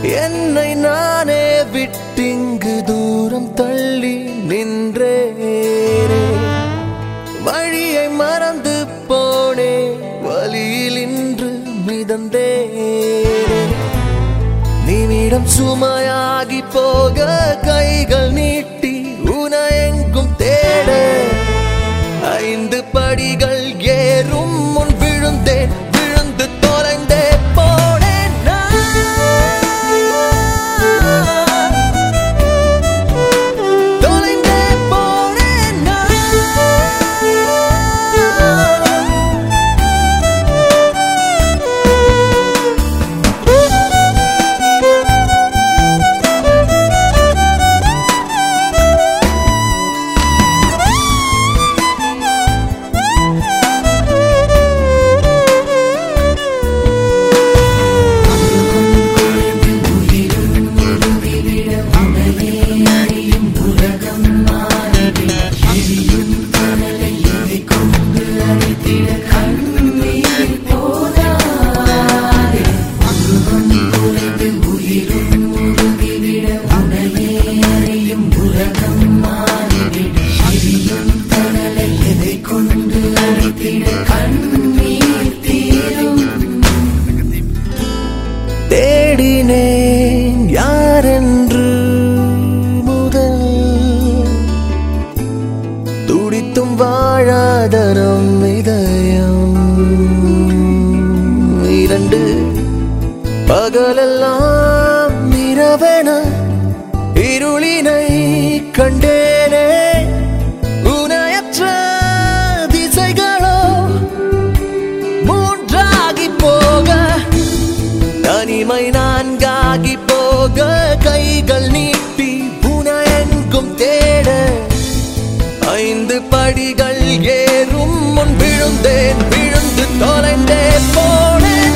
என்னை நானே விட்டிங்கு தூரம் தள்ளி நின்றேனே வழியை மறந்து போனே வழியில் இன்று மிதந்தேனே நிமிடம் சுமையாகி போக கைகள் நீட்டி உன எங்கும் தேட ஐந்து படிகள் ஏறும் முன் விழுந்தேன் விழுந்து தொலைந்தே போனேன் நான். தொலைந்தே போனேன் நான். தேடினேன் யாரென்று முதல் துடித்தும் வாழாதரம் இதயம் இரண்டு பகலெல்லாம் இரவென இருளினை கண்டேனே உனையற்ற திசைகளோ மூன்றாகி போக தனிமை நான்காகி போக கைகள் நீட்டி புன எங்கும் தேட ஐந்து படிகள் ஏறும் முன் விழுந்தேன் விழுந்து தொலைந்தே போனேன்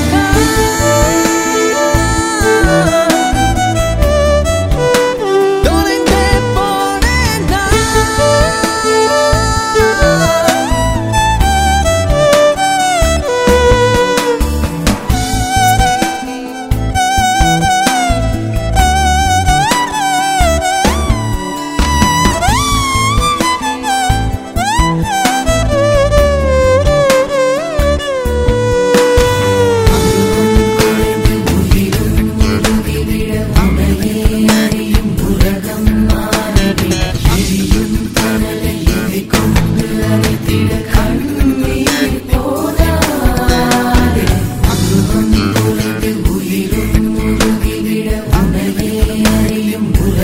தொலைந்தே போனேன் நான்.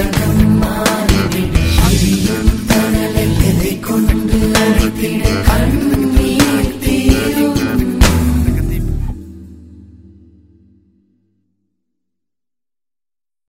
கண்